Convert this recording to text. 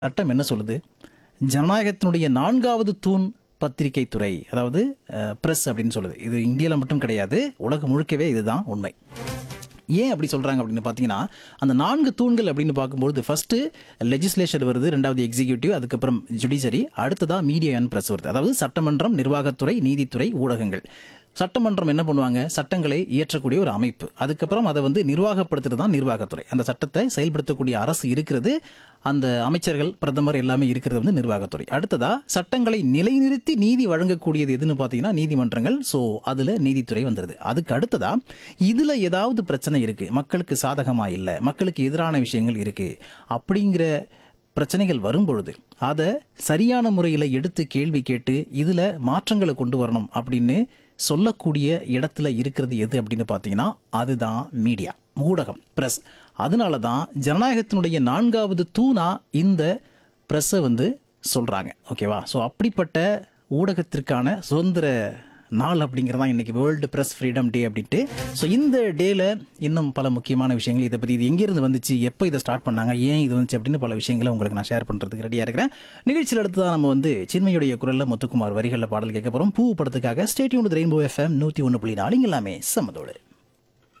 சட்டம் என்ன சொல்லுது ஜனநாயகத்தினுடைய நான்காவது தூண் பத்திரிகை துறை அதாவது பிரஸ் அப்படின்னு சொல்லுது இது இந்தியாவில் மட்டும் கிடையாது உலகம் முழுக்கவே இதுதான் உண்மை ஏன் அப்படி சொல்கிறாங்க அப்படின்னு பார்த்தீங்கன்னா அந்த நான்கு தூண்கள் அப்படின்னு பார்க்கும்போது ஃபர்ஸ்ட் லெஜிஸ்லேச்சர் வருது ரெண்டாவது எக்ஸிக்யூட்டிவ் அதுக்கப்புறம் ஜுடிஷரி அடுத்ததா மீடியா அண்ட் பிரஸ் வருது அதாவது சட்டமன்றம் நிர்வாகத்துறை நீதித்துறை ஊடகங்கள் சட்டமன்றம் என்ன பண்ணுவாங்க சட்டங்களை இயற்றக்கூடிய ஒரு அமைப்பு அதுக்கப்புறம் அதை வந்து நிர்வாகப்படுத்துறது தான் நிர்வாகத்துறை அந்த சட்டத்தை செயல்படுத்தக்கூடிய அரசு இருக்கிறது அந்த அமைச்சர்கள் பிரதமர் எல்லாமே இருக்கிறது வந்து நிர்வாகத்துறை அடுத்ததா சட்டங்களை நிலைநிறுத்தி நீதி வழங்கக்கூடியது எதுன்னு பார்த்தீங்கன்னா நீதிமன்றங்கள் ஸோ அதில் நீதித்துறை வந்துடுது அதுக்கு அடுத்ததா இதில் ஏதாவது பிரச்சனை இருக்கு மக்களுக்கு சாதகமா இல்லை மக்களுக்கு எதிரான விஷயங்கள் இருக்கு அப்படிங்கிற பிரச்சனைகள் வரும்பொழுது அதை சரியான முறையில் எடுத்து கேள்வி கேட்டு இதில் மாற்றங்களை கொண்டு வரணும் அப்படின்னு சொல்லக்கூடிய இடத்துல இருக்கிறது எது அப்படின்னு பார்த்தீங்கன்னா அதுதான் மீடியா ஊடகம் பிரஸ் அதனால தான் ஜனநாயகத்தினுடைய நான்காவது தூணா இந்த ப்ரெஸ்ஸை வந்து சொல்கிறாங்க ஓகேவா ஸோ அப்படிப்பட்ட ஊடகத்திற்கான சுதந்திர நாள் அப்படிங்கிறது தான் இன்றைக்கி வேர்ல்டு ப்ரெஸ் ஃப்ரீடம் டே அப்படின்ட்டு ஸோ இந்த டேல இன்னும் பல முக்கியமான விஷயங்கள் இதை பற்றி இது எங்கேருந்து வந்துச்சு எப்போ இதை ஸ்டார்ட் பண்ணாங்க ஏன் இது வந்துச்சு அப்படின்னு பல விஷயங்களை உங்களுக்கு நான் ஷேர் பண்ணுறதுக்கு ரெடியாக இருக்கிறேன் நிகழ்ச்சியில் அடுத்து தான் நம்ம வந்து சின்மையுடைய குரலில் முத்துக்குமார் வரிகளில் பாடல் கேட்க போகிறோம் பூ படத்துக்காக ஸ்டேட்யூன் ரெயின்போ எஃப்எம் நூற்றி ஒன்று புள்ளி நாலு இங்க எல்லாமே சம்மதோடு